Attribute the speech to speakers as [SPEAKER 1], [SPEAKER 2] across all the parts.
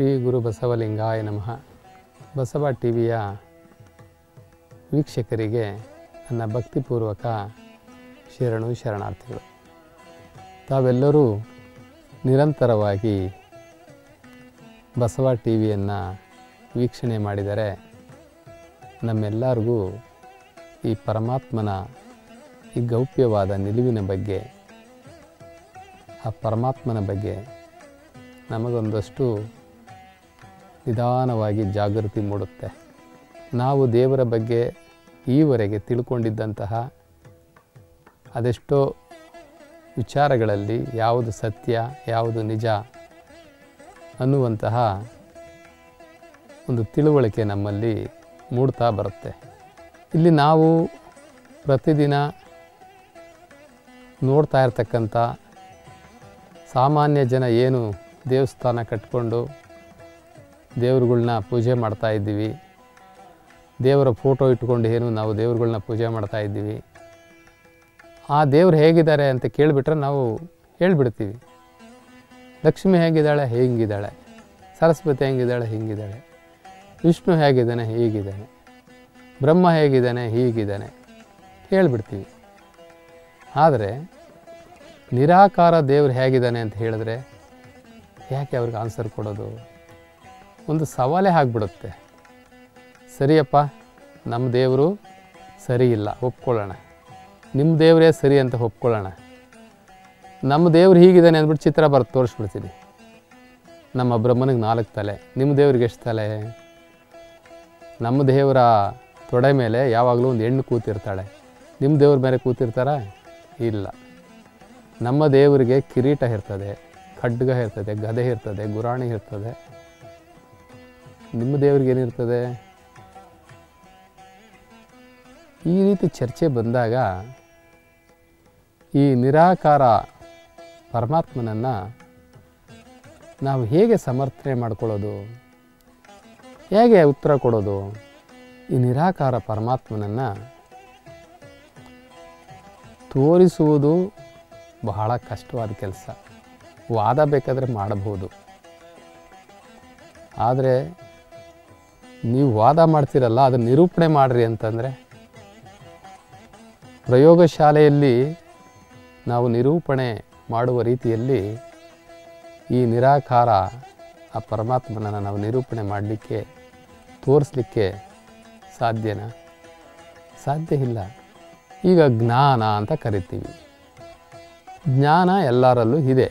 [SPEAKER 1] ಶ್ರೀ ಗುರು ಬಸವಲಿಂಗಾಯ ನಮಃ ಬಸವ ಟಿ ವಿಯ ವೀಕ್ಷಕರಿಗೆ ನನ್ನ ಭಕ್ತಿಪೂರ್ವಕ ಶರಣು ಶರಣಾರ್ಥಿಗಳು ತಾವೆಲ್ಲರೂ ನಿರಂತರವಾಗಿ ಬಸವ ಟಿ ವಿಯನ್ನು ವೀಕ್ಷಣೆ ಮಾಡಿದರೆ ನಮ್ಮೆಲ್ಲರಿಗೂ ಈ ಪರಮಾತ್ಮನ ಈ ಗೌಪ್ಯವಾದ ನಿಲುವಿನ ಬಗ್ಗೆ ಆ ಪರಮಾತ್ಮನ ಬಗ್ಗೆ ನಮಗೊಂದಷ್ಟು ನಿಧಾನವಾಗಿ ಜಾಗೃತಿ ಮೂಡುತ್ತೆ ನಾವು ದೇವರ ಬಗ್ಗೆ ಈವರೆಗೆ ತಿಳ್ಕೊಂಡಿದ್ದಂತಹ ಅದೆಷ್ಟೋ ವಿಚಾರಗಳಲ್ಲಿ ಯಾವುದು ಸತ್ಯ ಯಾವುದು ನಿಜ ಅನ್ನುವಂತಹ ಒಂದು ತಿಳುವಳಿಕೆ ನಮ್ಮಲ್ಲಿ ಮೂಡ್ತಾ ಬರುತ್ತೆ ಇಲ್ಲಿ ನಾವು ಪ್ರತಿದಿನ ನೋಡ್ತಾ ಇರ್ತಕ್ಕಂಥ ಸಾಮಾನ್ಯ ಜನ ಏನು ದೇವಸ್ಥಾನ ಕಟ್ಕೊಂಡು ದೇವ್ರುಗಳ್ನ ಪೂಜೆ ಮಾಡ್ತಾ ಇದ್ದೀವಿ ದೇವರ ಫೋಟೋ ಇಟ್ಕೊಂಡು ಏನು ನಾವು ದೇವ್ರುಗಳ್ನ ಪೂಜೆ ಮಾಡ್ತಾ ಇದ್ದೀವಿ ಆ ದೇವ್ರು ಹೇಗಿದ್ದಾರೆ ಅಂತ ಕೇಳಿಬಿಟ್ರೆ ನಾವು ಹೇಳ್ಬಿಡ್ತೀವಿ ಲಕ್ಷ್ಮಿ ಹೇಗಿದ್ದಾಳೆ ಹೇಗಿದ್ದಾಳೆ ಸರಸ್ವತಿ ಹೆಂಗಿದ್ದಾಳೆ ಹಿಂಗಿದ್ದಾಳೆ ವಿಷ್ಣು ಹೇಗಿದ್ದಾನೆ ಹೀಗಿದ್ದಾನೆ ಬ್ರಹ್ಮ ಹೇಗಿದ್ದಾನೆ ಹೀಗಿದ್ದಾನೆ ಹೇಳ್ಬಿಡ್ತೀವಿ ಆದರೆ ನಿರಾಕಾರ ದೇವ್ರು ಹೇಗಿದ್ದಾನೆ ಅಂತ ಹೇಳಿದ್ರೆ ಯಾಕೆ ಅವ್ರಿಗೆ ಆನ್ಸರ್ ಕೊಡೋದು ಒಂದು ಸವಾಲೇ ಆಗಿಬಿಡುತ್ತೆ ಸರಿಯಪ್ಪ ನಮ್ಮ ದೇವರು ಸರಿ ಇಲ್ಲ ಒಪ್ಕೊಳ್ಳೋಣ ನಿಮ್ಮ ದೇವರೇ ಸರಿ ಅಂತ ಒಪ್ಕೊಳ್ಳೋಣ ನಮ್ಮ ದೇವ್ರು ಹೀಗಿದ್ದಾನೆ ಅಂದ್ಬಿಟ್ಟು ಚಿತ್ರ ಬರೆದು ತೋರಿಸ್ಬಿಡ್ತೀನಿ ನಮ್ಮ ಬ್ರಹ್ಮನಿಗೆ ನಾಲ್ಕು ತಲೆ ನಿಮ್ಮ ದೇವ್ರಿಗೆ ಎಷ್ಟು ತಲೆ ನಮ್ಮ ದೇವರ ತೊಡೆ ಮೇಲೆ ಯಾವಾಗಲೂ ಒಂದು ಹೆಣ್ಣು ಕೂತಿರ್ತಾಳೆ ನಿಮ್ಮ ದೇವ್ರ ಮೇಲೆ ಕೂತಿರ್ತಾರ ಇಲ್ಲ ನಮ್ಮ ದೇವರಿಗೆ ಕಿರೀಟ ಇರ್ತದೆ ಖಡ್ಗ ಇರ್ತದೆ ಗದೆ ಇರ್ತದೆ ಗುರಾಣಿ ಇರ್ತದೆ ನಿಮ್ಮ ದೇವ್ರಿಗೆ ಏನಿರ್ತದೆ ಈ ರೀತಿ ಚರ್ಚೆ ಬಂದಾಗ ಈ ನಿರಾಕಾರ ಪರಮಾತ್ಮನನ್ನು ನಾವು ಹೇಗೆ ಸಮರ್ಥನೆ ಮಾಡ್ಕೊಳ್ಳೋದು ಹೇಗೆ ಉತ್ತರ ಕೊಡೋದು ಈ ನಿರಾಕಾರ ಪರಮಾತ್ಮನನ್ನು ತೋರಿಸುವುದು ಬಹಳ ಕಷ್ಟವಾದ ಕೆಲಸ ವಾದ ಬೇಕಾದರೆ ಮಾಡಬಹುದು ಆದರೆ ನೀವು ವಾದ ಮಾಡ್ತೀರಲ್ಲ ಅದನ್ನು ನಿರೂಪಣೆ ಮಾಡಿರಿ ಅಂತಂದರೆ ಪ್ರಯೋಗಶಾಲೆಯಲ್ಲಿ ನಾವು ನಿರೂಪಣೆ ಮಾಡುವ ರೀತಿಯಲ್ಲಿ ಈ ನಿರಾಕಾರ ಆ ಪರಮಾತ್ಮನನ್ನು ನಾವು ನಿರೂಪಣೆ ಮಾಡಲಿಕ್ಕೆ ತೋರಿಸ್ಲಿಕ್ಕೆ ಸಾಧ್ಯನಾ ಸಾಧ್ಯ ಇಲ್ಲ ಈಗ ಜ್ಞಾನ ಅಂತ ಕರಿತೀವಿ ಜ್ಞಾನ ಎಲ್ಲರಲ್ಲೂ ಇದೆ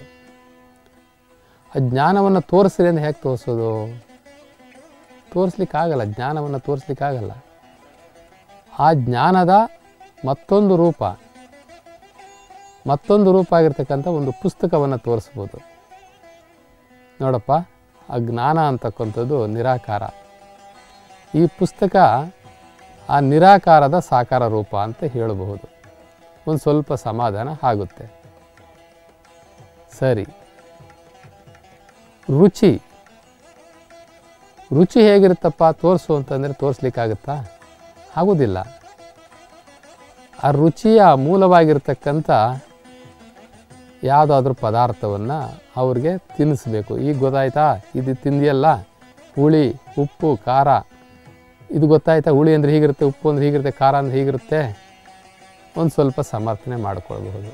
[SPEAKER 1] ಆ ಜ್ಞಾನವನ್ನು ತೋರಿಸ್ರಿ ಅಂತ ಹೇಗೆ ತೋರಿಸೋದು ತೋರಿಸ್ಲಿಕ್ಕಾಗಲ್ಲ ಜ್ಞಾನವನ್ನು ತೋರಿಸ್ಲಿಕ್ಕಾಗಲ್ಲ ಆ ಜ್ಞಾನದ ಮತ್ತೊಂದು ರೂಪ ಮತ್ತೊಂದು ರೂಪ ಆಗಿರ್ತಕ್ಕಂಥ ಒಂದು ಪುಸ್ತಕವನ್ನು ತೋರಿಸ್ಬೋದು ನೋಡಪ್ಪ ಆ ಜ್ಞಾನ ಅಂತಕ್ಕಂಥದ್ದು ನಿರಾಕಾರ ಈ ಪುಸ್ತಕ ಆ ನಿರಾಕಾರದ ಸಾಕಾರ ರೂಪ ಅಂತ ಹೇಳಬಹುದು ಒಂದು ಸ್ವಲ್ಪ ಸಮಾಧಾನ ಆಗುತ್ತೆ ಸರಿ ರುಚಿ ರುಚಿ ಹೇಗಿರುತ್ತಪ್ಪ ತೋರಿಸು ಅಂತಂದರೆ ತೋರಿಸ್ಲಿಕ್ಕಾಗುತ್ತಾ ಆಗೋದಿಲ್ಲ ಆ ರುಚಿಯ ಮೂಲವಾಗಿರ್ತಕ್ಕಂಥ ಯಾವುದಾದ್ರೂ ಪದಾರ್ಥವನ್ನು ಅವ್ರಿಗೆ ತಿನ್ನಿಸ್ಬೇಕು ಈಗ ಗೊತ್ತಾಯ್ತಾ ಇದು ತಿಂದಿಯಲ್ಲ ಹುಳಿ ಉಪ್ಪು ಖಾರ ಇದು ಗೊತ್ತಾಯ್ತಾ ಹುಳಿ ಅಂದರೆ ಹೀಗಿರುತ್ತೆ ಉಪ್ಪು ಅಂದರೆ ಹೀಗಿರುತ್ತೆ ಖಾರ ಅಂದರೆ ಹೀಗಿರುತ್ತೆ ಒಂದು ಸ್ವಲ್ಪ ಸಮರ್ಥನೆ ಮಾಡಿಕೊಳ್ಬಹುದು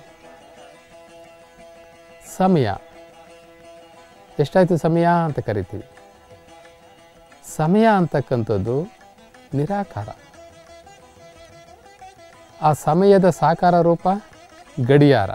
[SPEAKER 1] ಸಮಯ ಎಷ್ಟಾಯಿತು ಸಮಯ ಅಂತ ಕರಿತೀವಿ ಸಮಯ ಅಂತಕ್ಕಂಥದ್ದು ನಿರಾಕಾರ ಆ ಸಮಯದ ಸಾಕಾರ ರೂಪ ಗಡಿಯಾರ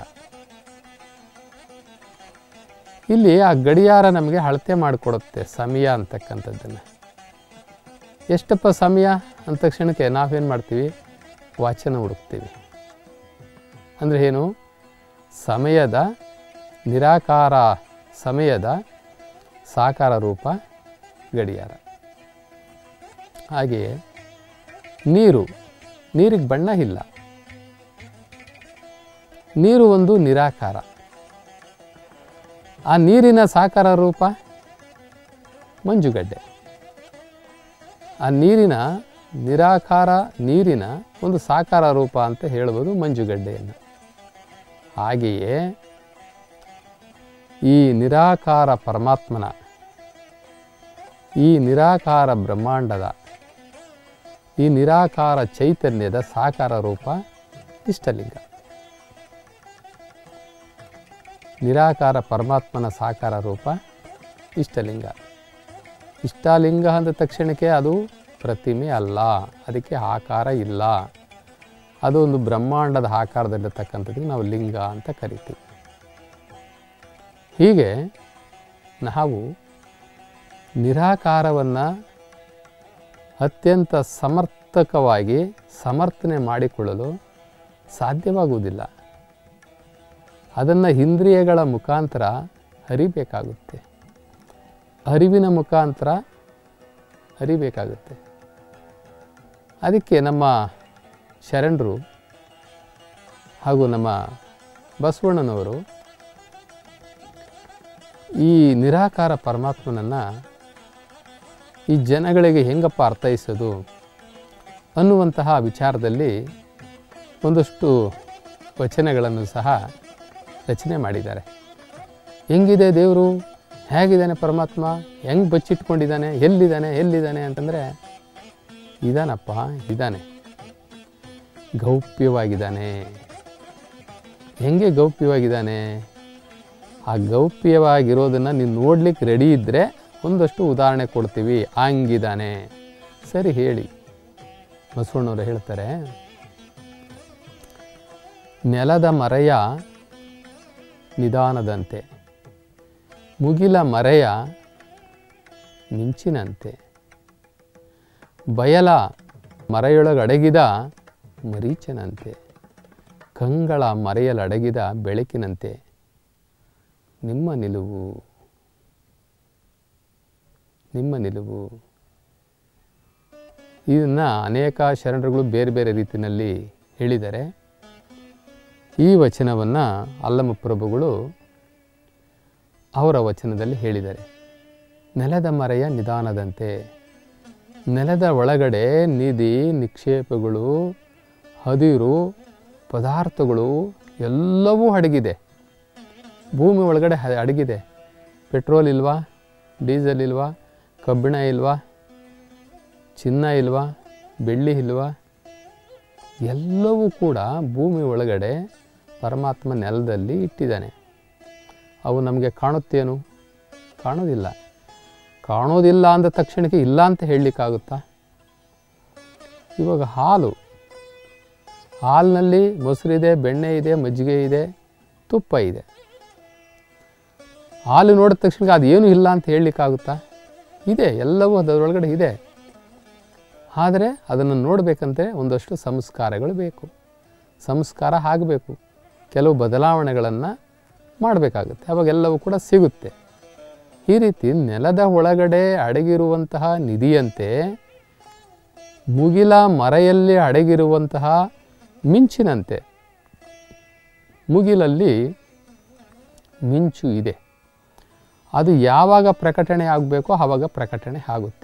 [SPEAKER 1] ಇಲ್ಲಿ ಆ ಗಡಿಯಾರ ನಮಗೆ ಅಳತೆ ಮಾಡಿಕೊಡುತ್ತೆ ಸಮಯ ಅಂತಕ್ಕಂಥದ್ದನ್ನು ಎಷ್ಟಪ್ಪ ಸಮಯ ಅಂದ ತಕ್ಷಣಕ್ಕೆ ನಾವೇನು ಮಾಡ್ತೀವಿ ವಾಚನ ಹುಡುಕ್ತೀವಿ ಅಂದರೆ ಏನು ಸಮಯದ ನಿರಾಕಾರ ಸಮಯದ ಸಾಕಾರ ರೂಪ ಗಡಿಯಾರ ಹಾಗೆಯೇ ನೀರು ನೀರಿಗೆ ಬಣ್ಣ ಇಲ್ಲ ನೀರು ಒಂದು ನಿರಾಕಾರ ಆ ನೀರಿನ ಸಾಕಾರ ರೂಪ ಮಂಜುಗಡ್ಡೆ ಆ ನೀರಿನ ನಿರಾಕಾರ ನೀರಿನ ಒಂದು ಸಾಕಾರ ರೂಪ ಅಂತ ಹೇಳ್ಬೋದು ಮಂಜುಗಡ್ಡೆಯನ್ನು ಹಾಗೆಯೇ ಈ ನಿರಾಕಾರ ಪರಮಾತ್ಮನ ಈ ನಿರಾಕಾರ ಬ್ರಹ್ಮಾಂಡದ ಈ ನಿರಾಕಾರ ಚೈತನ್ಯದ ಸಾಕಾರ ರೂಪ ಇಷ್ಟಲಿಂಗ ನಿರಾಕಾರ ಪರಮಾತ್ಮನ ಸಾಕಾರ ರೂಪ ಇಷ್ಟಲಿಂಗ ಇಷ್ಟಲಿಂಗ ಅಂದ ತಕ್ಷಣಕ್ಕೆ ಅದು ಪ್ರತಿಮೆ ಅಲ್ಲ ಅದಕ್ಕೆ ಆಕಾರ ಇಲ್ಲ ಅದು ಒಂದು ಬ್ರಹ್ಮಾಂಡದ ಆಕಾರದಲ್ಲಿರ್ತಕ್ಕಂಥದ್ದಕ್ಕೆ ನಾವು ಲಿಂಗ ಅಂತ ಕರಿತೀವಿ ಹೀಗೆ ನಾವು ನಿರಾಕಾರವನ್ನು ಅತ್ಯಂತ ಸಮರ್ಥಕವಾಗಿ ಸಮರ್ಥನೆ ಮಾಡಿಕೊಳ್ಳಲು ಸಾಧ್ಯವಾಗುವುದಿಲ್ಲ ಅದನ್ನು ಇಂದ್ರಿಯಗಳ ಮುಖಾಂತರ ಅರಿಬೇಕಾಗುತ್ತೆ ಅರಿವಿನ ಮುಖಾಂತರ ಅರಿಬೇಕಾಗುತ್ತೆ ಅದಕ್ಕೆ ನಮ್ಮ ಶರಣರು ಹಾಗೂ ನಮ್ಮ ಬಸವಣ್ಣನವರು ಈ ನಿರಾಕಾರ ಪರಮಾತ್ಮನನ್ನು ಈ ಜನಗಳಿಗೆ ಹೆಂಗಪ್ಪ ಅರ್ಥೈಸೋದು ಅನ್ನುವಂತಹ ವಿಚಾರದಲ್ಲಿ ಒಂದಷ್ಟು ವಚನಗಳನ್ನು ಸಹ ರಚನೆ ಮಾಡಿದ್ದಾರೆ ಹೆಂಗಿದೆ ದೇವರು ಹೇಗಿದ್ದಾನೆ ಪರಮಾತ್ಮ ಹೆಂಗೆ ಬಚ್ಚಿಟ್ಕೊಂಡಿದ್ದಾನೆ ಎಲ್ಲಿದ್ದಾನೆ ಎಲ್ಲಿದ್ದಾನೆ ಅಂತಂದರೆ ಇದಾನಪ್ಪ ಇದ್ದಾನೆ ಗೌಪ್ಯವಾಗಿದ್ದಾನೆ ಹೆಂಗೆ ಗೌಪ್ಯವಾಗಿದ್ದಾನೆ ಆ ಗೌಪ್ಯವಾಗಿರೋದನ್ನು ನೀನು ನೋಡ್ಲಿಕ್ಕೆ ರೆಡಿ ಇದ್ದರೆ ಒಂದಷ್ಟು ಉದಾಹರಣೆ ಕೊಡ್ತೀವಿ ಹಂಗಿದ್ದಾನೆ ಸರಿ ಹೇಳಿ ಬಸವಣ್ಣವರು ಹೇಳ್ತಾರೆ ನೆಲದ ಮರೆಯ ನಿಧಾನದಂತೆ ಮುಗಿಲ ಮರೆಯ ಮಿಂಚಿನಂತೆ ಬಯಲ ಮರೆಯೊಳಗಡಗಿದ ಮರೀಚನಂತೆ ಕಂಗಳ ಮರೆಯಲಡಗಿದ ಬೆಳಕಿನಂತೆ ನಿಮ್ಮ ನಿಲುವು ನಿಮ್ಮ ನಿಲುವು ಇದನ್ನು ಅನೇಕ ಶರಣರುಗಳು ಬೇರೆ ಬೇರೆ ರೀತಿಯಲ್ಲಿ ಹೇಳಿದ್ದಾರೆ ಈ ವಚನವನ್ನು ಅಲ್ಲಮ ಪ್ರಭುಗಳು ಅವರ ವಚನದಲ್ಲಿ ಹೇಳಿದ್ದಾರೆ ನೆಲದ ಮರೆಯ ನಿಧಾನದಂತೆ ನೆಲದ ಒಳಗಡೆ ನಿಧಿ ನಿಕ್ಷೇಪಗಳು ಹದಿರು ಪದಾರ್ಥಗಳು ಎಲ್ಲವೂ ಅಡಗಿದೆ ಭೂಮಿ ಒಳಗಡೆ ಹ- ಅಡಗಿದೆ ಪೆಟ್ರೋಲ್ ಇಲ್ವಾ ಡೀಸೆಲ್ ಇಲ್ವಾ ಕಬ್ಬಿಣ ಇಲ್ವಾ ಚಿನ್ನ ಇಲ್ವಾ ಬೆಳ್ಳಿ ಇಲ್ವಾ ಎಲ್ಲವೂ ಕೂಡ ಭೂಮಿ ಒಳಗಡೆ ಪರಮಾತ್ಮ ನೆಲದಲ್ಲಿ ಇಟ್ಟಿದ್ದಾನೆ ಅವು ನಮಗೆ ಕಾಣುತ್ತೇನು ಕಾಣೋದಿಲ್ಲ ಕಾಣೋದಿಲ್ಲ ಅಂದ ತಕ್ಷಣಕ್ಕೆ ಇಲ್ಲ ಅಂತ ಹೇಳಲಿಕ್ಕಾಗುತ್ತಾ ಇವಾಗ ಹಾಲು ಹಾಲಿನಲ್ಲಿ ಮೊಸರಿದೆ ಬೆಣ್ಣೆ ಇದೆ ಮಜ್ಜಿಗೆ ಇದೆ ತುಪ್ಪ ಇದೆ ಹಾಲು ನೋಡಿದ ತಕ್ಷಣ ಅದು ಏನು ಇಲ್ಲ ಅಂತ ಹೇಳಲಿಕ್ಕಾಗುತ್ತಾ ಇದೆ ಎಲ್ಲವೂ ಅದರೊಳಗಡೆ ಇದೆ ಆದರೆ ಅದನ್ನು ನೋಡಬೇಕಂತೆ ಒಂದಷ್ಟು ಸಂಸ್ಕಾರಗಳು ಬೇಕು ಸಂಸ್ಕಾರ ಆಗಬೇಕು ಕೆಲವು ಬದಲಾವಣೆಗಳನ್ನು ಮಾಡಬೇಕಾಗುತ್ತೆ ಅವಾಗ ಎಲ್ಲವೂ ಕೂಡ ಸಿಗುತ್ತೆ ಈ ರೀತಿ ನೆಲದ ಒಳಗಡೆ ಅಡಗಿರುವಂತಹ ನಿಧಿಯಂತೆ ಮುಗಿಲ ಮರೆಯಲ್ಲಿ ಅಡಗಿರುವಂತಹ ಮಿಂಚಿನಂತೆ ಮುಗಿಲಲ್ಲಿ ಮಿಂಚು ಇದೆ ಅದು ಯಾವಾಗ ಪ್ರಕಟಣೆ ಆಗಬೇಕೋ ಆವಾಗ ಪ್ರಕಟಣೆ ಆಗುತ್ತೆ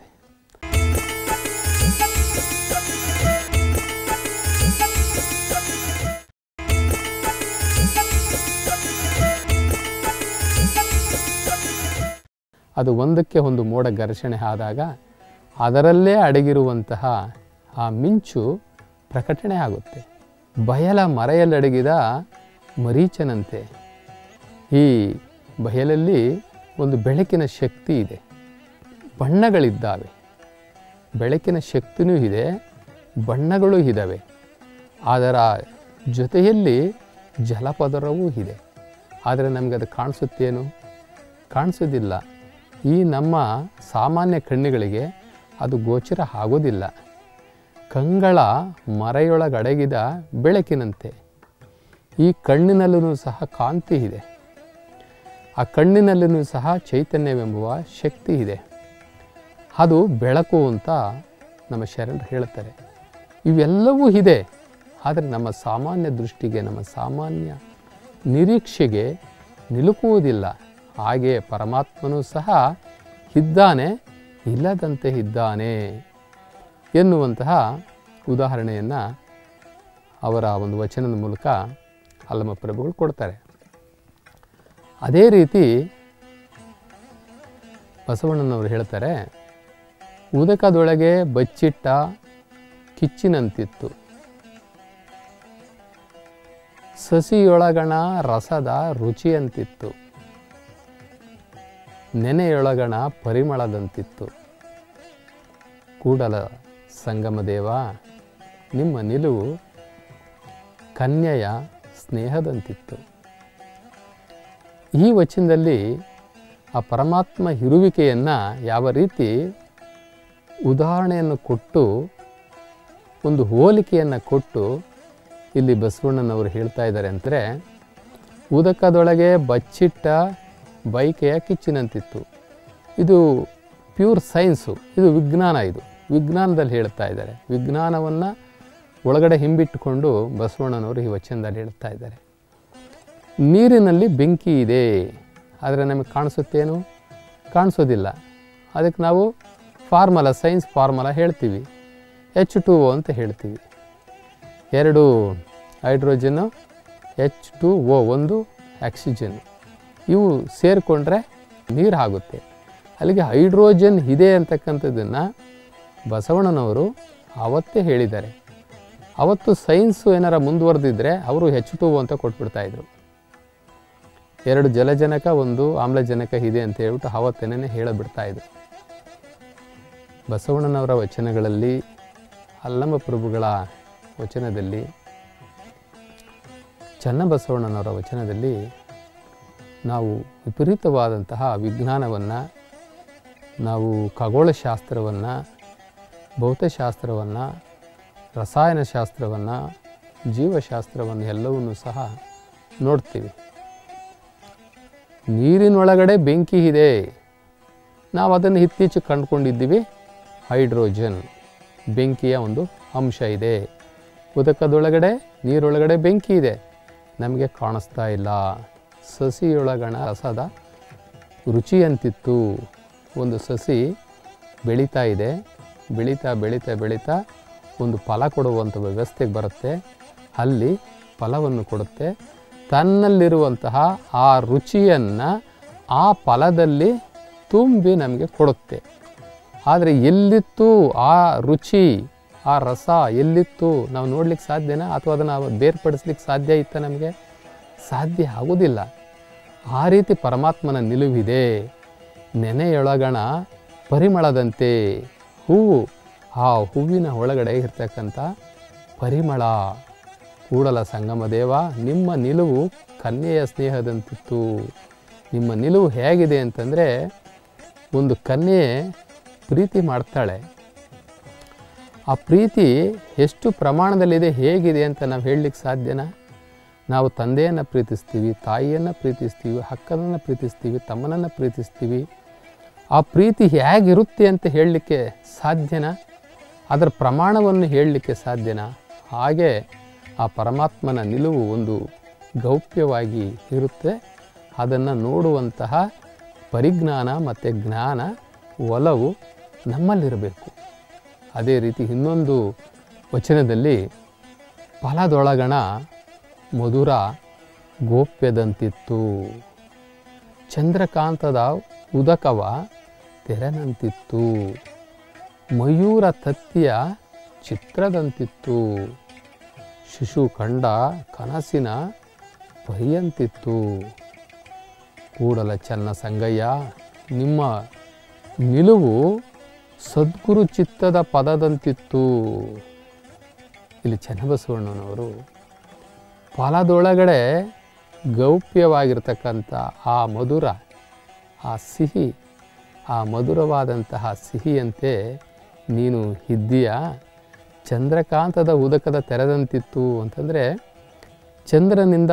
[SPEAKER 1] ಅದು ಒಂದಕ್ಕೆ ಒಂದು ಮೋಡ ಘರ್ಷಣೆ ಆದಾಗ ಅದರಲ್ಲೇ ಅಡಗಿರುವಂತಹ ಆ ಮಿಂಚು ಪ್ರಕಟಣೆ ಆಗುತ್ತೆ ಬಯಲ ಮರೆಯಲ್ಲಡಗಿದ ಮರೀಚನಂತೆ ಈ ಬಯಲಲ್ಲಿ ಒಂದು ಬೆಳಕಿನ ಶಕ್ತಿ ಇದೆ ಬಣ್ಣಗಳಿದ್ದಾವೆ ಬೆಳಕಿನ ಶಕ್ತಿನೂ ಇದೆ ಬಣ್ಣಗಳು ಇದ್ದಾವೆ ಅದರ ಜೊತೆಯಲ್ಲಿ ಜಲಪದರವೂ ಇದೆ ಆದರೆ ನಮಗೆ ಅದು ಕಾಣಿಸುತ್ತೇನು ಕಾಣಿಸೋದಿಲ್ಲ ಈ ನಮ್ಮ ಸಾಮಾನ್ಯ ಕಣ್ಣುಗಳಿಗೆ ಅದು ಗೋಚರ ಆಗೋದಿಲ್ಲ ಕಂಗಳ ಮರೆಯೊಳಗಡಗಿದ ಬೆಳಕಿನಂತೆ ಈ ಕಣ್ಣಿನಲ್ಲೂ ಸಹ ಕಾಂತಿ ಇದೆ ಆ ಕಣ್ಣಿನಲ್ಲೂ ಸಹ ಚೈತನ್ಯವೆಂಬುವ ಶಕ್ತಿ ಇದೆ ಅದು ಬೆಳಕು ಅಂತ ನಮ್ಮ ಶರಣರು ಹೇಳ್ತಾರೆ ಇವೆಲ್ಲವೂ ಇದೆ ಆದರೆ ನಮ್ಮ ಸಾಮಾನ್ಯ ದೃಷ್ಟಿಗೆ ನಮ್ಮ ಸಾಮಾನ್ಯ ನಿರೀಕ್ಷೆಗೆ ನಿಲುಕುವುದಿಲ್ಲ ಹಾಗೆ ಪರಮಾತ್ಮನೂ ಸಹ ಇದ್ದಾನೆ ಇಲ್ಲದಂತೆ ಇದ್ದಾನೆ ಎನ್ನುವಂತಹ ಉದಾಹರಣೆಯನ್ನು ಅವರ ಒಂದು ವಚನದ ಮೂಲಕ ಅಲ್ಲಮ ಪ್ರಭುಗಳು ಕೊಡ್ತಾರೆ ಅದೇ ರೀತಿ ಬಸವಣ್ಣನವರು ಹೇಳ್ತಾರೆ ಉದಕದೊಳಗೆ ಬಚ್ಚಿಟ್ಟ ಕಿಚ್ಚಿನಂತಿತ್ತು ಸಸಿಯೊಳಗಣ ರಸದ ರುಚಿಯಂತಿತ್ತು ನೆನೆಯೊಳಗಣ ಪರಿಮಳದಂತಿತ್ತು ಕೂಡಲ ಸಂಗಮದೇವ ನಿಮ್ಮ ನಿಲುವು ಕನ್ಯೆಯ ಸ್ನೇಹದಂತಿತ್ತು ಈ ವಚನದಲ್ಲಿ ಆ ಪರಮಾತ್ಮ ಇರುವಿಕೆಯನ್ನು ಯಾವ ರೀತಿ ಉದಾಹರಣೆಯನ್ನು ಕೊಟ್ಟು ಒಂದು ಹೋಲಿಕೆಯನ್ನು ಕೊಟ್ಟು ಇಲ್ಲಿ ಬಸವಣ್ಣನವರು ಹೇಳ್ತಾ ಇದ್ದಾರೆ ಅಂದರೆ ಉದಕದೊಳಗೆ ಬಚ್ಚಿಟ್ಟ ಬೈಕೆಯ ಕಿಚ್ಚಿನಂತಿತ್ತು ಇದು ಪ್ಯೂರ್ ಸೈನ್ಸು ಇದು ವಿಜ್ಞಾನ ಇದು ವಿಜ್ಞಾನದಲ್ಲಿ ಹೇಳ್ತಾ ಇದ್ದಾರೆ ವಿಜ್ಞಾನವನ್ನು ಒಳಗಡೆ ಹಿಂಬಿಟ್ಟುಕೊಂಡು ಬಸವಣ್ಣನವರು ಈ ವಚನದಲ್ಲಿ ಹೇಳ್ತಾ ಇದ್ದಾರೆ ನೀರಿನಲ್ಲಿ ಬೆಂಕಿ ಇದೆ ಆದರೆ ನಮಗೆ ಕಾಣಿಸುತ್ತೇನು ಕಾಣಿಸೋದಿಲ್ಲ ಅದಕ್ಕೆ ನಾವು ಫಾರ್ಮಲ ಸೈನ್ಸ್ ಫಾರ್ಮಲ ಹೇಳ್ತೀವಿ ಎಚ್ ಟು ಒ ಅಂತ ಹೇಳ್ತೀವಿ ಎರಡು ಹೈಡ್ರೋಜನ್ನು ಎಚ್ ಟು ಒ ಒಂದು ಆಕ್ಸಿಜನ್ ಇವು ಸೇರಿಕೊಂಡ್ರೆ ನೀರು ಆಗುತ್ತೆ ಅಲ್ಲಿಗೆ ಹೈಡ್ರೋಜನ್ ಇದೆ ಅಂತಕ್ಕಂಥದ್ದನ್ನು ಬಸವಣ್ಣನವರು ಆವತ್ತೇ ಹೇಳಿದ್ದಾರೆ ಅವತ್ತು ಸೈನ್ಸು ಏನಾರ ಮುಂದುವರೆದಿದ್ದರೆ ಅವರು ಹೆಚ್ ಟು ಅಂತ ಕೊಟ್ಬಿಡ್ತಾಯಿದ್ರು ಎರಡು ಜಲಜನಕ ಒಂದು ಆಮ್ಲಜನಕ ಇದೆ ಅಂತ ಹೇಳ್ಬಿಟ್ಟು ಆವತ್ತೇನೆ ಹೇಳಬಿಡ್ತಾಯಿದ್ರು ಬಸವಣ್ಣನವರ ವಚನಗಳಲ್ಲಿ ಅಲ್ಲಮ ಪ್ರಭುಗಳ ವಚನದಲ್ಲಿ ಚನ್ನಬಸವಣ್ಣನವರ ವಚನದಲ್ಲಿ ನಾವು ವಿಪರೀತವಾದಂತಹ ವಿಜ್ಞಾನವನ್ನು ನಾವು ಖಗೋಳಶಾಸ್ತ್ರವನ್ನು ಭೌತಶಾಸ್ತ್ರವನ್ನು ರಸಾಯನಶಾಸ್ತ್ರವನ್ನು ಜೀವಶಾಸ್ತ್ರವನ್ನು ಎಲ್ಲವನ್ನೂ ಸಹ ನೋಡ್ತೀವಿ ನೀರಿನೊಳಗಡೆ ಬೆಂಕಿ ಇದೆ ನಾವು ಅದನ್ನು ಇತ್ತೀಚೆಗೆ ಕಂಡುಕೊಂಡಿದ್ದೀವಿ ಹೈಡ್ರೋಜನ್ ಬೆಂಕಿಯ ಒಂದು ಅಂಶ ಇದೆ ಉದಕದೊಳಗಡೆ ನೀರೊಳಗಡೆ ಬೆಂಕಿ ಇದೆ ನಮಗೆ ಕಾಣಿಸ್ತಾ ಇಲ್ಲ ಸಸಿಯೊಳಗಣ ರಸದ ರುಚಿಯಂತಿತ್ತು ಒಂದು ಸಸಿ ಬೆಳೀತಾ ಇದೆ ಬೆಳೀತಾ ಬೆಳೀತಾ ಬೆಳೀತಾ ಒಂದು ಫಲ ಕೊಡುವಂಥ ವ್ಯವಸ್ಥೆಗೆ ಬರುತ್ತೆ ಅಲ್ಲಿ ಫಲವನ್ನು ಕೊಡುತ್ತೆ ತನ್ನಲ್ಲಿರುವಂತಹ ಆ ರುಚಿಯನ್ನು ಆ ಫಲದಲ್ಲಿ ತುಂಬಿ ನಮಗೆ ಕೊಡುತ್ತೆ ಆದರೆ ಎಲ್ಲಿತ್ತು ಆ ರುಚಿ ಆ ರಸ ಎಲ್ಲಿತ್ತು ನಾವು ನೋಡ್ಲಿಕ್ಕೆ ಸಾಧ್ಯನಾ ಅಥವಾ ಅದನ್ನು ಬೇರ್ಪಡಿಸ್ಲಿಕ್ಕೆ ಸಾಧ್ಯ ಇತ್ತ ನಮಗೆ ಸಾಧ್ಯ ಆಗೋದಿಲ್ಲ ಆ ರೀತಿ ಪರಮಾತ್ಮನ ನಿಲುವಿದೆ ನೆನೆಯೊಳಗಣ ಪರಿಮಳದಂತೆ ಹೂವು ಆ ಹೂವಿನ ಒಳಗಡೆ ಇರ್ತಕ್ಕಂಥ ಪರಿಮಳ ಕೂಡಲ ಸಂಗಮ ದೇವ ನಿಮ್ಮ ನಿಲುವು ಕನ್ಯೆಯ ಸ್ನೇಹದಂತಿತ್ತು ನಿಮ್ಮ ನಿಲುವು ಹೇಗಿದೆ ಅಂತಂದರೆ ಒಂದು ಕನ್ಯೆ ಪ್ರೀತಿ ಮಾಡ್ತಾಳೆ ಆ ಪ್ರೀತಿ ಎಷ್ಟು ಪ್ರಮಾಣದಲ್ಲಿದೆ ಹೇಗಿದೆ ಅಂತ ನಾವು ಹೇಳಲಿಕ್ಕೆ ಸಾಧ್ಯನಾ ನಾವು ತಂದೆಯನ್ನು ಪ್ರೀತಿಸ್ತೀವಿ ತಾಯಿಯನ್ನು ಪ್ರೀತಿಸ್ತೀವಿ ಅಕ್ಕನನ್ನು ಪ್ರೀತಿಸ್ತೀವಿ ತಮ್ಮನನ್ನು ಪ್ರೀತಿಸ್ತೀವಿ ಆ ಪ್ರೀತಿ ಹೇಗಿರುತ್ತೆ ಅಂತ ಹೇಳಲಿಕ್ಕೆ ಸಾಧ್ಯನಾ ಅದರ ಪ್ರಮಾಣವನ್ನು ಹೇಳಲಿಕ್ಕೆ ಸಾಧ್ಯನಾ ಹಾಗೆ ಆ ಪರಮಾತ್ಮನ ನಿಲುವು ಒಂದು ಗೌಪ್ಯವಾಗಿ ಇರುತ್ತೆ ಅದನ್ನು ನೋಡುವಂತಹ ಪರಿಜ್ಞಾನ ಮತ್ತು ಜ್ಞಾನ ಒಲವು ನಮ್ಮಲ್ಲಿರಬೇಕು ಅದೇ ರೀತಿ ಇನ್ನೊಂದು ವಚನದಲ್ಲಿ ಫಲದೊಳಗಣ ಮಧುರ ಗೋಪ್ಯದಂತಿತ್ತು ಚಂದ್ರಕಾಂತದ ಉದಕವ ತೆರೆನಂತಿತ್ತು ಮಯೂರ ತತ್ತಿಯ ಚಿತ್ರದಂತಿತ್ತು ಶಿಶು ಕಂಡ ಕನಸಿನ ಪರಿಯಂತಿತ್ತು ಕೂಡಲ ಚನ್ನ ಸಂಗಯ್ಯ ನಿಮ್ಮ ನಿಲುವು ಸದ್ಗುರು ಚಿತ್ತದ ಪದದಂತಿತ್ತು ಇಲ್ಲಿ ಚನ್ನಬಸವಣ್ಣನವರು ಫಲದೊಳಗಡೆ ಗೌಪ್ಯವಾಗಿರ್ತಕ್ಕಂಥ ಆ ಮಧುರ ಆ ಸಿಹಿ ಆ ಮಧುರವಾದಂತಹ ಸಿಹಿಯಂತೆ ನೀನು ಇದ್ದೀಯ ಚಂದ್ರಕಾಂತದ ಉದಕದ ತೆರೆದಂತಿತ್ತು ಅಂತಂದರೆ ಚಂದ್ರನಿಂದ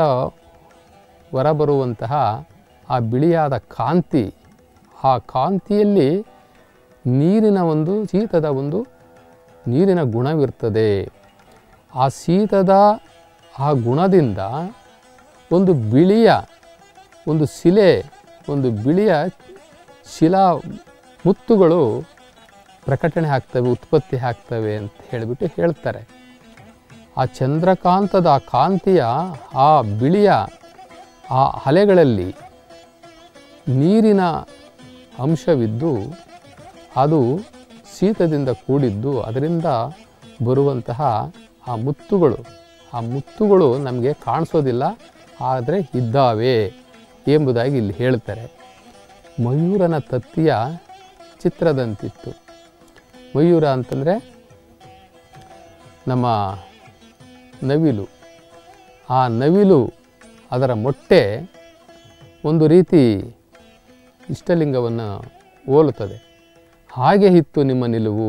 [SPEAKER 1] ಹೊರಬರುವಂತಹ ಆ ಬಿಳಿಯಾದ ಕಾಂತಿ ಆ ಕಾಂತಿಯಲ್ಲಿ ನೀರಿನ ಒಂದು ಶೀತದ ಒಂದು ನೀರಿನ ಗುಣವಿರ್ತದೆ ಆ ಶೀತದ ಆ ಗುಣದಿಂದ ಒಂದು ಬಿಳಿಯ ಒಂದು ಶಿಲೆ ಒಂದು ಬಿಳಿಯ ಶಿಲಾ ಮುತ್ತುಗಳು ಪ್ರಕಟಣೆ ಆಗ್ತವೆ ಉತ್ಪತ್ತಿ ಆಗ್ತವೆ ಅಂತ ಹೇಳಿಬಿಟ್ಟು ಹೇಳ್ತಾರೆ ಆ ಚಂದ್ರಕಾಂತದ ಆ ಕಾಂತಿಯ ಆ ಬಿಳಿಯ ಆ ಅಲೆಗಳಲ್ಲಿ ನೀರಿನ ಅಂಶವಿದ್ದು ಅದು ಶೀತದಿಂದ ಕೂಡಿದ್ದು ಅದರಿಂದ ಬರುವಂತಹ ಆ ಮುತ್ತುಗಳು ಆ ಮುತ್ತುಗಳು ನಮಗೆ ಕಾಣಿಸೋದಿಲ್ಲ ಆದರೆ ಇದ್ದಾವೆ ಎಂಬುದಾಗಿ ಇಲ್ಲಿ ಹೇಳ್ತಾರೆ ಮಯೂರನ ತತ್ತಿಯ ಚಿತ್ರದಂತಿತ್ತು ಮಯೂರ ಅಂತಂದರೆ ನಮ್ಮ ನವಿಲು ಆ ನವಿಲು ಅದರ ಮೊಟ್ಟೆ ಒಂದು ರೀತಿ ಇಷ್ಟಲಿಂಗವನ್ನು ಹೋಲುತ್ತದೆ ಹಾಗೆ ಇತ್ತು ನಿಮ್ಮ ನಿಲುವು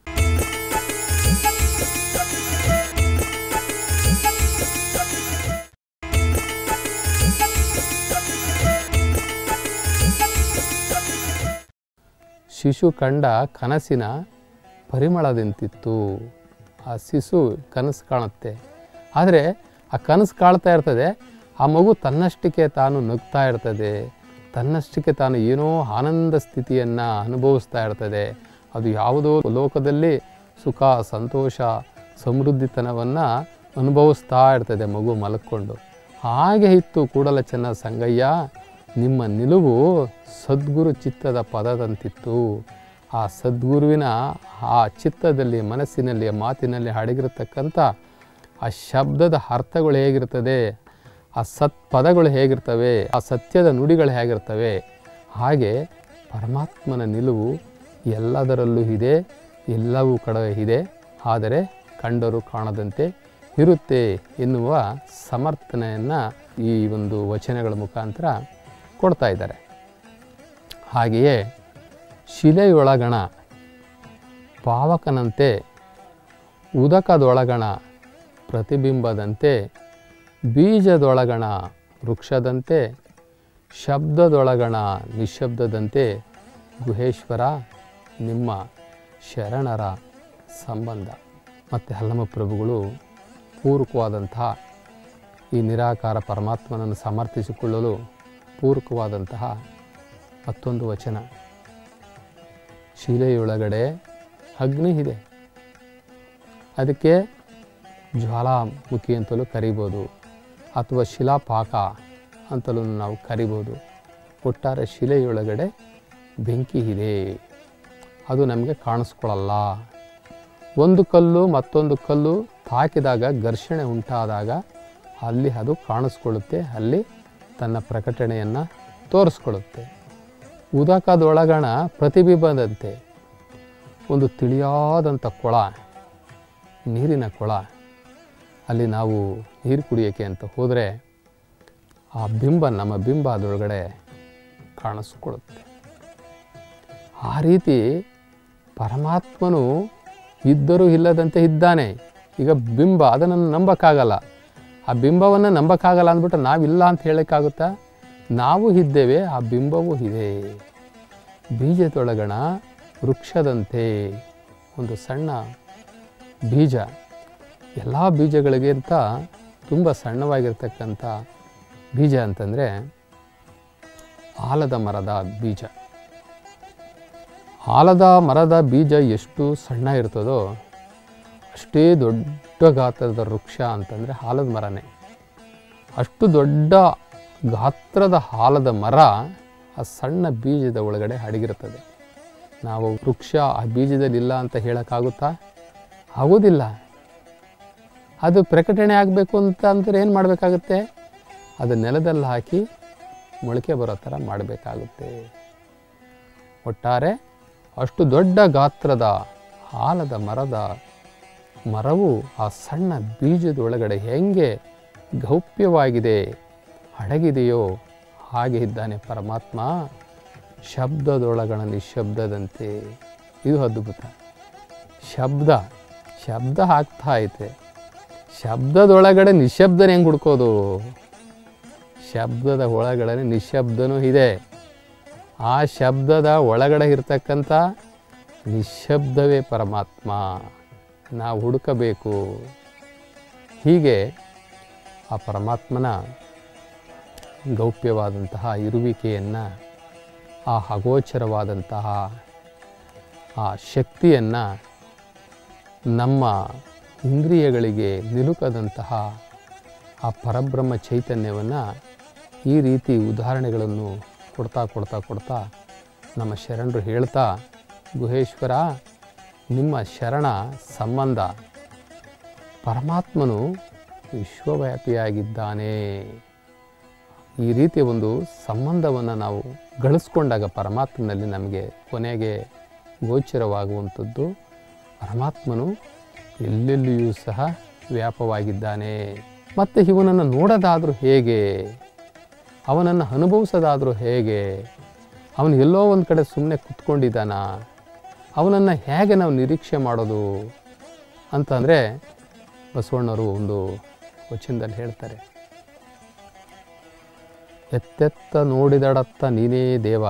[SPEAKER 1] ಶಿಶು ಕಂಡ ಕನಸಿನ ಪರಿಮಳದಂತಿತ್ತು ಆ ಶಿಶು ಕನಸು ಕಾಣುತ್ತೆ ಆದರೆ ಆ ಕನಸು ಕಾಣ್ತಾ ಇರ್ತದೆ ಆ ಮಗು ತನ್ನಷ್ಟಕ್ಕೆ ತಾನು ನಗ್ತಾ ಇರ್ತದೆ ತನ್ನಷ್ಟಕ್ಕೆ ತಾನು ಏನೋ ಆನಂದ ಸ್ಥಿತಿಯನ್ನು ಅನುಭವಿಸ್ತಾ ಇರ್ತದೆ ಅದು ಯಾವುದೋ ಲೋಕದಲ್ಲಿ ಸುಖ ಸಂತೋಷ ಸಮೃದ್ಧಿತನವನ್ನು ಅನುಭವಿಸ್ತಾ ಇರ್ತದೆ ಮಗು ಮಲಕ್ಕೊಂಡು ಹಾಗೆ ಇತ್ತು ಕೂಡಲ ಚೆನ್ನ ಸಂಗಯ್ಯ ನಿಮ್ಮ ನಿಲುವು ಸದ್ಗುರು ಚಿತ್ತದ ಪದದಂತಿತ್ತು ಆ ಸದ್ಗುರುವಿನ ಆ ಚಿತ್ತದಲ್ಲಿ ಮನಸ್ಸಿನಲ್ಲಿ ಮಾತಿನಲ್ಲಿ ಅಡಗಿರತಕ್ಕಂಥ ಆ ಶಬ್ದದ ಅರ್ಥಗಳು ಹೇಗಿರ್ತದೆ ಆ ಸತ್ ಪದಗಳು ಹೇಗಿರ್ತವೆ ಆ ಸತ್ಯದ ನುಡಿಗಳು ಹೇಗಿರ್ತವೆ ಹಾಗೆ ಪರಮಾತ್ಮನ ನಿಲುವು ಎಲ್ಲದರಲ್ಲೂ ಇದೆ ಎಲ್ಲವೂ ಕಡೆ ಇದೆ ಆದರೆ ಕಂಡರೂ ಕಾಣದಂತೆ ಇರುತ್ತೆ ಎನ್ನುವ ಸಮರ್ಥನೆಯನ್ನು ಈ ಒಂದು ವಚನಗಳ ಮುಖಾಂತರ ಕೊಡ್ತಾ ಇದ್ದಾರೆ ಹಾಗೆಯೇ ಶಿಲೆಯೊಳಗಣ ಪಾವಕನಂತೆ ಉದಕದೊಳಗಣ ಪ್ರತಿಬಿಂಬದಂತೆ ಬೀಜದೊಳಗಣ ವೃಕ್ಷದಂತೆ ಶಬ್ದದೊಳಗಣ ನಿಶಬ್ದದಂತೆ ಗುಹೇಶ್ವರ ನಿಮ್ಮ ಶರಣರ ಸಂಬಂಧ ಮತ್ತು ಹಲ್ಲಮ ಪ್ರಭುಗಳು ಪೂರಕವಾದಂತಹ ಈ ನಿರಾಕಾರ ಪರಮಾತ್ಮನನ್ನು ಸಮರ್ಥಿಸಿಕೊಳ್ಳಲು ಪೂರಕವಾದಂತಹ ಮತ್ತೊಂದು ವಚನ ಶಿಲೆಯೊಳಗಡೆ ಅಗ್ನಿ ಇದೆ ಅದಕ್ಕೆ ಜ್ವಾಲಾಮುಖಿ ಅಂತಲೂ ಕರಿಬೋದು ಅಥವಾ ಶಿಲಾಪಾಕ ಅಂತಲೂ ನಾವು ಕರಿಬೋದು ಒಟ್ಟಾರೆ ಶಿಲೆಯೊಳಗಡೆ ಬೆಂಕಿ ಇದೆ ಅದು ನಮಗೆ ಕಾಣಿಸ್ಕೊಳ್ಳಲ್ಲ ಒಂದು ಕಲ್ಲು ಮತ್ತೊಂದು ಕಲ್ಲು ತಾಕಿದಾಗ ಘರ್ಷಣೆ ಉಂಟಾದಾಗ ಅಲ್ಲಿ ಅದು ಕಾಣಿಸ್ಕೊಳ್ಳುತ್ತೆ ಅಲ್ಲಿ ತನ್ನ ಪ್ರಕಟಣೆಯನ್ನು ತೋರಿಸ್ಕೊಳ್ಳುತ್ತೆ ಉದಕದೊಳಗಣ ಪ್ರತಿಬಿಂಬದಂತೆ ಒಂದು ತಿಳಿಯಾದಂಥ ಕೊಳ ನೀರಿನ ಕೊಳ ಅಲ್ಲಿ ನಾವು ನೀರು ಕುಡಿಯೋಕ್ಕೆ ಅಂತ ಹೋದರೆ ಆ ಬಿಂಬ ನಮ್ಮ ಬಿಂಬ ಅದರೊಳಗಡೆ ಕಾಣಿಸ್ಕೊಳ್ಳುತ್ತೆ ಆ ರೀತಿ ಪರಮಾತ್ಮನು ಇದ್ದರೂ ಇಲ್ಲದಂತೆ ಇದ್ದಾನೆ ಈಗ ಬಿಂಬ ಅದನ್ನು ನಂಬಕ್ಕಾಗಲ್ಲ ಆ ಬಿಂಬವನ್ನು ನಂಬಕ್ಕಾಗಲ್ಲ ಅಂದ್ಬಿಟ್ಟು ನಾವಿಲ್ಲ ಅಂತ ಹೇಳೋಕ್ಕಾಗುತ್ತಾ ನಾವು ಇದ್ದೇವೆ ಆ ಬಿಂಬವೂ ಇದೆ ಬೀಜದೊಳಗಣ ವೃಕ್ಷದಂತೆ ಒಂದು ಸಣ್ಣ ಬೀಜ ಎಲ್ಲ ಬೀಜಗಳಿಗಿಂತ ತುಂಬ ಸಣ್ಣವಾಗಿರ್ತಕ್ಕಂಥ ಬೀಜ ಅಂತಂದರೆ ಆಲದ ಮರದ ಬೀಜ ಆಲದ ಮರದ ಬೀಜ ಎಷ್ಟು ಸಣ್ಣ ಇರ್ತದೋ ಅಷ್ಟೇ ದೊಡ್ಡ ಗಾತ್ರದ ವೃಕ್ಷ ಅಂತಂದರೆ ಆಲದ ಮರನೇ ಅಷ್ಟು ದೊಡ್ಡ ಗಾತ್ರದ ಆಲದ ಮರ ಆ ಸಣ್ಣ ಬೀಜದ ಒಳಗಡೆ ಅಡಗಿರ್ತದೆ ನಾವು ವೃಕ್ಷ ಆ ಬೀಜದಲ್ಲಿ ಇಲ್ಲ ಅಂತ ಹೇಳೋಕ್ಕಾಗುತ್ತಾ ಆಗೋದಿಲ್ಲ ಅದು ಪ್ರಕಟಣೆ ಆಗಬೇಕು ಅಂತ ಅಂದ್ರೆ ಏನು ಮಾಡಬೇಕಾಗುತ್ತೆ ಅದು ನೆಲದಲ್ಲಿ ಹಾಕಿ ಮೊಳಕೆ ಬರೋ ಥರ ಮಾಡಬೇಕಾಗುತ್ತೆ ಒಟ್ಟಾರೆ ಅಷ್ಟು ದೊಡ್ಡ ಗಾತ್ರದ ಆಲದ ಮರದ ಮರವು ಆ ಸಣ್ಣ ಬೀಜದ ಒಳಗಡೆ ಹೆಂಗೆ ಗೌಪ್ಯವಾಗಿದೆ ಅಡಗಿದೆಯೋ ಹಾಗೆ ಇದ್ದಾನೆ ಪರಮಾತ್ಮ ಶಬ್ದದೊಳಗಣ ನಿಶಬ್ದದಂತೆ ಇದು ಅದ್ಭುತ ಶಬ್ದ ಶಬ್ದ ಆಗ್ತಾ ಐತೆ ಶಬ್ದದೊಳಗಡೆ ನಿಶಬ್ದನ ಹೆಂಗೆ ಹುಡ್ಕೋದು ಶಬ್ದದ ಒಳಗಡೆ ನಿಶಬ್ದನೂ ಇದೆ ಆ ಶಬ್ದದ ಒಳಗಡೆ ಇರ್ತಕ್ಕಂಥ ನಿಶಬ್ದವೇ ಪರಮಾತ್ಮ ನಾವು ಹುಡುಕಬೇಕು ಹೀಗೆ ಆ ಪರಮಾತ್ಮನ ಗೌಪ್ಯವಾದಂತಹ ಇರುವಿಕೆಯನ್ನು ಆ ಅಗೋಚರವಾದಂತಹ ಆ ಶಕ್ತಿಯನ್ನು ನಮ್ಮ ಇಂದ್ರಿಯಗಳಿಗೆ ನಿಲುಕದಂತಹ ಆ ಪರಬ್ರಹ್ಮ ಚೈತನ್ಯವನ್ನು ಈ ರೀತಿ ಉದಾಹರಣೆಗಳನ್ನು ಕೊಡ್ತಾ ಕೊಡ್ತಾ ಕೊಡ್ತಾ ನಮ್ಮ ಶರಣರು ಹೇಳ್ತಾ ಗುಹೇಶ್ವರ ನಿಮ್ಮ ಶರಣ ಸಂಬಂಧ ಪರಮಾತ್ಮನು ವಿಶ್ವವ್ಯಾಪಿಯಾಗಿದ್ದಾನೆ ಈ ರೀತಿಯ ಒಂದು ಸಂಬಂಧವನ್ನು ನಾವು ಗಳಿಸ್ಕೊಂಡಾಗ ಪರಮಾತ್ಮನಲ್ಲಿ ನಮಗೆ ಕೊನೆಗೆ ಗೋಚರವಾಗುವಂಥದ್ದು ಪರಮಾತ್ಮನು ಎಲ್ಲೆಲ್ಲಿಯೂ ಸಹ ವ್ಯಾಪವಾಗಿದ್ದಾನೆ ಮತ್ತು ಇವನನ್ನು ನೋಡೋದಾದರೂ ಹೇಗೆ ಅವನನ್ನು ಅನುಭವಿಸೋದಾದರೂ ಹೇಗೆ ಅವನು ಎಲ್ಲೋ ಒಂದು ಕಡೆ ಸುಮ್ಮನೆ ಕುತ್ಕೊಂಡಿದ್ದಾನ ಅವನನ್ನು ಹೇಗೆ ನಾವು ನಿರೀಕ್ಷೆ ಮಾಡೋದು ಅಂತಂದರೆ ಬಸವಣ್ಣವರು ಒಂದು ವಚನದಲ್ಲಿ ಹೇಳ್ತಾರೆ ಎತ್ತೆತ್ತ ನೋಡಿದಡತ್ತ ನೀನೇ ದೇವ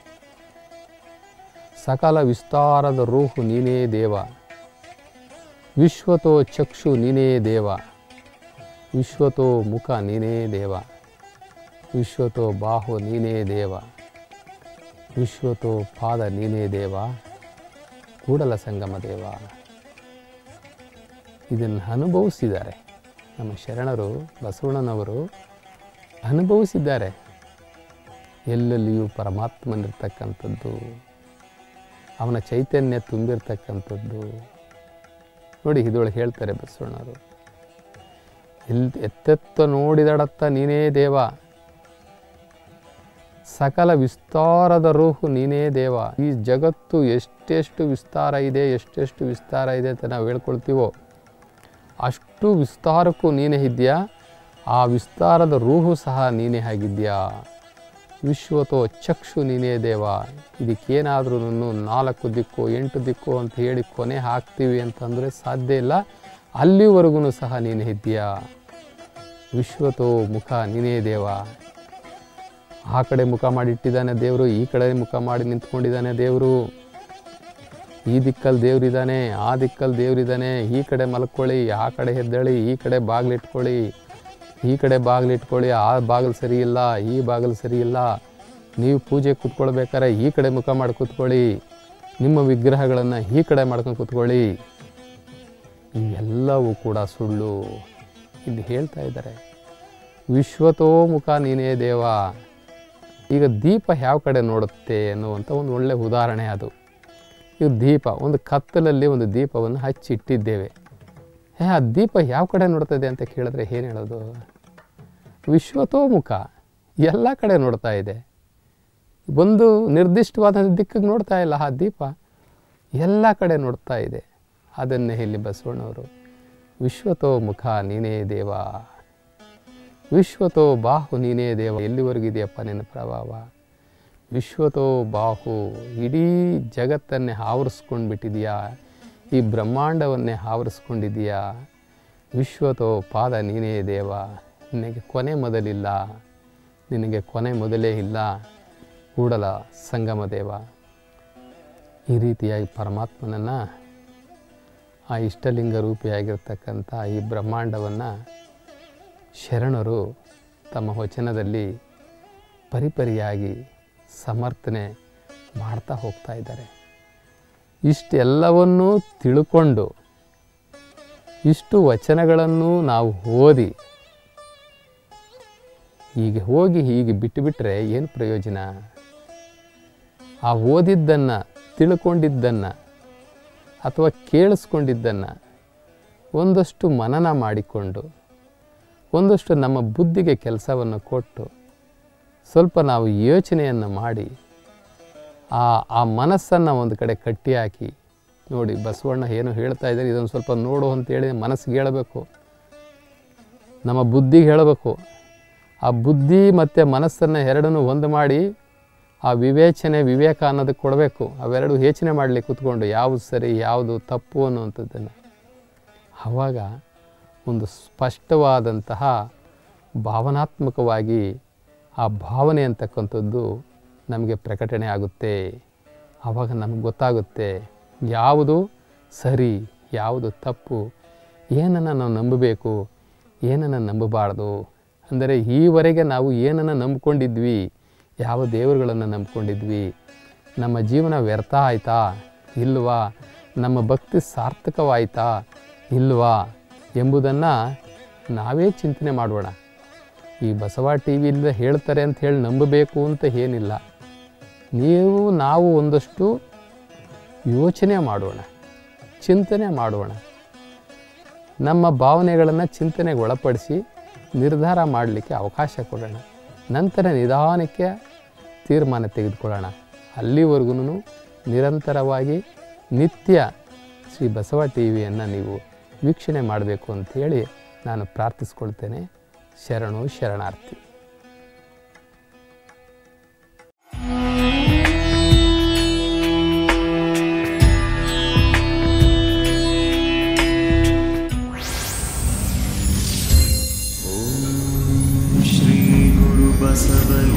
[SPEAKER 1] ಸಕಲ ವಿಸ್ತಾರದ ರೂಹು ನೀನೇ ದೇವ ವಿಶ್ವತೋ ಚಕ್ಷು ನೀನೇ ದೇವ ವಿಶ್ವತೋ ಮುಖ ನೀನೇ ದೇವ ವಿಶ್ವತೋ ಬಾಹು ನೀನೇ ದೇವ ವಿಶ್ವತೋ ಪಾದ ನೀನೇ ದೇವ ಕೂಡಲ ಸಂಗಮ ದೇವ ಇದನ್ನು ಅನುಭವಿಸಿದ್ದಾರೆ ನಮ್ಮ ಶರಣರು ಬಸವಣ್ಣನವರು ಅನುಭವಿಸಿದ್ದಾರೆ ಎಲ್ಲೆಲ್ಲಿಯೂ ಪರಮಾತ್ಮನಿರ್ತಕ್ಕಂಥದ್ದು ಅವನ ಚೈತನ್ಯ ತುಂಬಿರ್ತಕ್ಕಂಥದ್ದು ನೋಡಿ ಇದೊಳಗೆ ಹೇಳ್ತಾರೆ ಬಸವಣ್ಣವರು ಎಲ್ ಎತ್ತೆತ್ತ ನೋಡಿದಡತ್ತ ನೀನೇ ದೇವ ಸಕಲ ವಿಸ್ತಾರದ ರೂಹು ನೀನೇ ದೇವ ಈ ಜಗತ್ತು ಎಷ್ಟೆಷ್ಟು ವಿಸ್ತಾರ ಇದೆ ಎಷ್ಟೆಷ್ಟು ವಿಸ್ತಾರ ಇದೆ ಅಂತ ನಾವು ಹೇಳ್ಕೊಳ್ತೀವೋ ಅಷ್ಟು ವಿಸ್ತಾರಕ್ಕೂ ನೀನೇ ಇದೆಯಾ ಆ ವಿಸ್ತಾರದ ರೂಹು ಸಹ ನೀನೇ ಆಗಿದ್ಯಾ ವಿಶ್ವತೋ ಚಕ್ಷು ನೀನೇ ದೇವ ಇದಕ್ಕೇನಾದ್ರೂ ನಾಲ್ಕು ದಿಕ್ಕು ಎಂಟು ದಿಕ್ಕು ಅಂತ ಹೇಳಿ ಕೊನೆ ಹಾಕ್ತೀವಿ ಅಂತಂದರೆ ಸಾಧ್ಯ ಇಲ್ಲ ಅಲ್ಲಿವರೆಗೂ ಸಹ ನೀನೇ ಇದೆಯಾ ವಿಶ್ವತೋ ಮುಖ ನೀನೇ ದೇವ ಆ ಕಡೆ ಮುಖ ಮಾಡಿಟ್ಟಿದ್ದಾನೆ ದೇವರು ಈ ಕಡೆ ಮುಖ ಮಾಡಿ ನಿಂತ್ಕೊಂಡಿದ್ದಾನೆ ದೇವರು ಈ ದಿಕ್ಕಲ್ಲಿ ದೇವರಿದ್ದಾನೆ ಆ ದಿಕ್ಕಲ್ಲಿ ದೇವರಿದ್ದಾನೆ ಈ ಕಡೆ ಮಲ್ಕೊಳ್ಳಿ ಆ ಕಡೆ ಎದ್ದೇಳಿ ಈ ಕಡೆ ಬಾಗಿಲಿಟ್ಕೊಳ್ಳಿ ಈ ಕಡೆ ಬಾಗಿಲಿಟ್ಕೊಳ್ಳಿ ಆ ಬಾಗಿಲು ಸರಿ ಇಲ್ಲ ಈ ಬಾಗಿಲು ಸರಿ ಇಲ್ಲ ನೀವು ಪೂಜೆ ಕೂತ್ಕೊಳ್ಬೇಕಾದ್ರೆ ಈ ಕಡೆ ಮುಖ ಮಾಡಿ ಕೂತ್ಕೊಳ್ಳಿ ನಿಮ್ಮ ವಿಗ್ರಹಗಳನ್ನು ಈ ಕಡೆ ಮಾಡ್ಕೊಂಡು ಕೂತ್ಕೊಳ್ಳಿ ಇವೆಲ್ಲವೂ ಕೂಡ ಸುಳ್ಳು ಇಲ್ಲಿ ಹೇಳ್ತಾ ಇದ್ದಾರೆ ವಿಶ್ವತೋ ಮುಖ ನೀನೇ ದೇವ ಈಗ ದೀಪ ಯಾವ ಕಡೆ ನೋಡುತ್ತೆ ಅನ್ನುವಂಥ ಒಂದು ಒಳ್ಳೆ ಉದಾಹರಣೆ ಅದು ಈಗ ದೀಪ ಒಂದು ಕತ್ತಲಲ್ಲಿ ಒಂದು ದೀಪವನ್ನು ಹಚ್ಚಿಟ್ಟಿದ್ದೇವೆ ಹೇ ಆ ದೀಪ ಯಾವ ಕಡೆ ನೋಡ್ತದೆ ಅಂತ ಕೇಳಿದ್ರೆ ಏನು ಹೇಳೋದು ವಿಶ್ವತೋಮುಖ ಎಲ್ಲ ಕಡೆ ನೋಡ್ತಾ ಇದೆ ಒಂದು ನಿರ್ದಿಷ್ಟವಾದ ದಿಕ್ಕಿಗೆ ನೋಡ್ತಾ ಇಲ್ಲ ಆ ದೀಪ ಎಲ್ಲ ಕಡೆ ನೋಡ್ತಾ ಇದೆ ಅದನ್ನೇ ಇಲ್ಲಿ ಬಸವಣ್ಣವರು ವಿಶ್ವತೋಮುಖ ನೀನೇ ದೇವ ವಿಶ್ವತೋ ಬಾಹು ನೀನೇ ದೇವ ಎಲ್ಲಿವರೆಗಿದೆಯಪ್ಪ ನಿನ್ನ ಪ್ರಭಾವ ವಿಶ್ವತೋ ಬಾಹು ಇಡೀ ಜಗತ್ತನ್ನೇ ಆವರಿಸ್ಕೊಂಡು ಬಿಟ್ಟಿದೆಯಾ ಈ ಬ್ರಹ್ಮಾಂಡವನ್ನೇ ಆವರಿಸ್ಕೊಂಡಿದೆಯಾ ವಿಶ್ವತೋ ಪಾದ ನೀನೇ ದೇವ ನಿನಗೆ ಕೊನೆ ಮೊದಲಿಲ್ಲ ನಿನಗೆ ಕೊನೆ ಮೊದಲೇ ಇಲ್ಲ ಕೂಡಲ ಸಂಗಮ ದೇವ ಈ ರೀತಿಯಾಗಿ ಪರಮಾತ್ಮನನ್ನು ಆ ಇಷ್ಟಲಿಂಗ ರೂಪಿಯಾಗಿರ್ತಕ್ಕಂಥ ಈ ಬ್ರಹ್ಮಾಂಡವನ್ನು ಶರಣರು ತಮ್ಮ ವಚನದಲ್ಲಿ ಪರಿಪರಿಯಾಗಿ ಸಮರ್ಥನೆ ಮಾಡ್ತಾ ಹೋಗ್ತಾ ಇದ್ದಾರೆ ಇಷ್ಟೆಲ್ಲವನ್ನೂ ತಿಳ್ಕೊಂಡು ಇಷ್ಟು ವಚನಗಳನ್ನು ನಾವು ಓದಿ ಹೀಗೆ ಹೋಗಿ ಹೀಗೆ ಬಿಟ್ಟುಬಿಟ್ರೆ ಏನು ಪ್ರಯೋಜನ ಆ ಓದಿದ್ದನ್ನು ತಿಳ್ಕೊಂಡಿದ್ದನ್ನು ಅಥವಾ ಕೇಳಿಸ್ಕೊಂಡಿದ್ದನ್ನು ಒಂದಷ್ಟು ಮನನ ಮಾಡಿಕೊಂಡು ಒಂದಷ್ಟು ನಮ್ಮ ಬುದ್ಧಿಗೆ ಕೆಲಸವನ್ನು ಕೊಟ್ಟು ಸ್ವಲ್ಪ ನಾವು ಯೋಚನೆಯನ್ನು ಮಾಡಿ ಆ ಆ ಮನಸ್ಸನ್ನು ಒಂದು ಕಡೆ ಕಟ್ಟಿ ಹಾಕಿ ನೋಡಿ ಬಸವಣ್ಣ ಏನು ಹೇಳ್ತಾ ಇದ್ದಾರೆ ಇದನ್ನು ಸ್ವಲ್ಪ ನೋಡು ಅಂತೇಳಿ ಮನಸ್ಸಿಗೆ ಹೇಳಬೇಕು ನಮ್ಮ ಬುದ್ಧಿಗೆ ಹೇಳಬೇಕು ಆ ಬುದ್ಧಿ ಮತ್ತು ಮನಸ್ಸನ್ನು ಎರಡನ್ನೂ ಒಂದು ಮಾಡಿ ಆ ವಿವೇಚನೆ ವಿವೇಕ ಅನ್ನೋದಕ್ಕೆ ಕೊಡಬೇಕು ಅವೆರಡು ಯೋಚನೆ ಮಾಡಲಿಕ್ಕೆ ಕೂತ್ಕೊಂಡು ಯಾವುದು ಸರಿ ಯಾವುದು ತಪ್ಪು ಅನ್ನುವಂಥದ್ದನ್ನು ಆವಾಗ ಒಂದು ಸ್ಪಷ್ಟವಾದಂತಹ ಭಾವನಾತ್ಮಕವಾಗಿ ಆ ಭಾವನೆ ಅಂತಕ್ಕಂಥದ್ದು ನಮಗೆ ಪ್ರಕಟಣೆ ಆಗುತ್ತೆ ಆವಾಗ ನಮಗೆ ಗೊತ್ತಾಗುತ್ತೆ ಯಾವುದು ಸರಿ ಯಾವುದು ತಪ್ಪು ಏನನ್ನು ನಾವು ನಂಬಬೇಕು ಏನನ್ನು ನಂಬಬಾರ್ದು ಅಂದರೆ ಈವರೆಗೆ ನಾವು ಏನನ್ನು ನಂಬ್ಕೊಂಡಿದ್ವಿ ಯಾವ ದೇವರುಗಳನ್ನು ನಂಬ್ಕೊಂಡಿದ್ವಿ ನಮ್ಮ ಜೀವನ ವ್ಯರ್ಥ ಆಯಿತಾ ಇಲ್ವಾ ನಮ್ಮ ಭಕ್ತಿ ಸಾರ್ಥಕವಾಯಿತಾ ಇಲ್ವಾ ಎಂಬುದನ್ನು ನಾವೇ ಚಿಂತನೆ ಮಾಡೋಣ ಈ ಬಸವ ಟಿ ವಿಯಿಂದ ಹೇಳ್ತಾರೆ ಅಂತ ಹೇಳಿ ನಂಬಬೇಕು ಅಂತ ಏನಿಲ್ಲ ನೀವು ನಾವು ಒಂದಷ್ಟು ಯೋಚನೆ ಮಾಡೋಣ ಚಿಂತನೆ ಮಾಡೋಣ ನಮ್ಮ ಭಾವನೆಗಳನ್ನು ಚಿಂತನೆಗೆ ಒಳಪಡಿಸಿ ನಿರ್ಧಾರ ಮಾಡಲಿಕ್ಕೆ ಅವಕಾಶ ಕೊಡೋಣ ನಂತರ ನಿಧಾನಕ್ಕೆ ತೀರ್ಮಾನ ತೆಗೆದುಕೊಳ್ಳೋಣ ಅಲ್ಲಿವರೆಗೂ ನಿರಂತರವಾಗಿ ನಿತ್ಯ ಶ್ರೀ ಬಸವ ಟಿ ವಿಯನ್ನು ನೀವು ವೀಕ್ಷಣೆ ಮಾಡಬೇಕು ಅಂಥೇಳಿ ನಾನು ಪ್ರಾರ್ಥಿಸ್ಕೊಳ್ತೇನೆ ಶರಣು ಶರಣಾರ್ಥಿ
[SPEAKER 2] श्रीगुरुबसवलिं